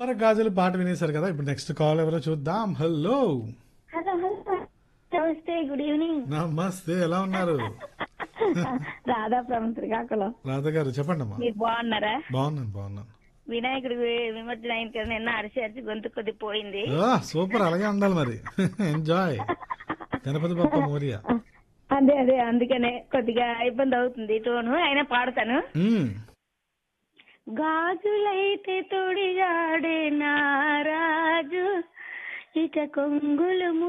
మరి గాజులు పాట వినేశారు కదా ఇప్పుడు నెక్స్ట్ కాల్ ఎవరో చూద్దాం హలో హలో హలో నమస్తే గుడ్ ఈవినింగ్ నమస్తే ఎలా ఉన్నారు రాధా ఫ్రమ్ శ్రీకాకుళం రాధ గారు చెప్పండి అమ్మా మీరు బాగున్నారా బాగున్నాను బాగున్నాను వినాయకుడి విమర్శన అయింది కదా నిన్న అరిసి అరిసి గొంతు కొద్ది పోయింది ఆ, సూపర్ అలాగే ఉండాలి మరి ఎంజాయ్ గణపతి బప్ప మోరియా అదే అదే అందుకనే కొద్దిగా ఇబ్బంది అవుతుంది టోను అయినా పాడతాను మ్మ్. గాజులైతే తొడిగాడే నారాజు ఇక కొంగులు